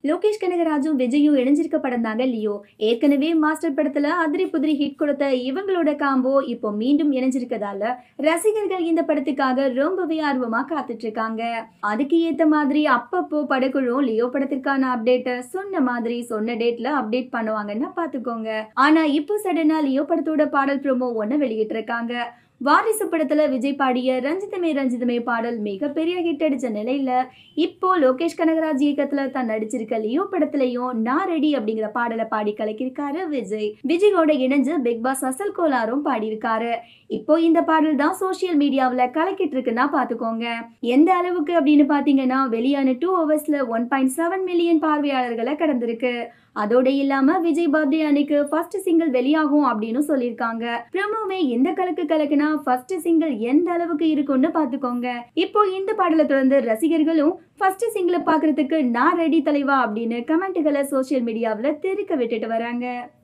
லோகேஷ் கனகராஜும் விஜயும் இணைஞ்சிருக்க படம் தாங்க லியோ ஏற்கனவே மாஸ்டர் படத்துல அதிரி புதிரி ஹிட் கொடுத்த இவங்களோட காம்போ இப்போ மீண்டும் இணைஞ்சிருக்கதால ரசிகர்கள் இந்த படத்துக்காக ரொம்பவே ஆர்வமா காத்துட்டு இருக்காங்க அதுக்கு ஏத்த மாதிரி அப்பப்போ படக்குழு லியோ படத்திற்கான அப்டேட்டை சொன்ன மாதிரி சொன்ன டேட்ல அப்டேட் பண்ணுவாங்கன்னா பாத்துக்கோங்க ஆனா இப்போ சடனா லியோ படத்தோட பாடல் ப்ரோமோ ஒன்னு வெளியிட்டு இருக்காங்க வாரிசு படத்துல விஜய் பாடிய ரஞ்சிதமே ரஞ்சிதமே பாடல் மிகப்பெரிய ஹிட் அடிச்ச நிலையில இப்போ லோகேஷ் கனகராஜ் இயக்கத்துல தான் நடிச்சிருக்க லியோ படத்துலயும் நான் ரெடி அப்படிங்கிற பாடலை பாடி கலக்கியிருக்காரு விஜய் விஜயோட இணைஞ்சு பிக் பாஸ் அசல் கோலாரும் பாடியிருக்காரு இப்போ இந்த பாடல் தான் சோசியல் மீடியாவில் கலக்கிட்டு இருக்குன்னா பார்த்துக்கோங்க எந்த அளவுக்கு அப்படின்னு பார்த்தீங்கன்னா வெளியான டூ ஹவர்ஸ்ல ஒன் பாயிண்ட் செவன் மில்லியன் பார்வையாளர்களை கடந்திருக்கு அதோட இல்லாம விஜய் பர்த்டே அன்னைக்கு ஃபர்ஸ்ட் சிங்கிள் வெளியாகும் அப்படின்னு சொல்லியிருக்காங்க ப்ரமோவே எந்த கலக்கு கலக்குனா ஃபர்ஸ்ட் சிங்கிள் எந்த அளவுக்கு இருக்கும்னு பார்த்துக்கோங்க இப்போ இந்த பாடலை தொடர்ந்து ரசிகர்களும் ஃபர்ஸ்ட் சிங்கிளை பார்க்கறதுக்கு நான் ரெடி தலைவா அப்படின்னு கமெண்ட்டுகளை சோஷியல் மீடியாவில் தெரிக்க விட்டுட்டு வராங்க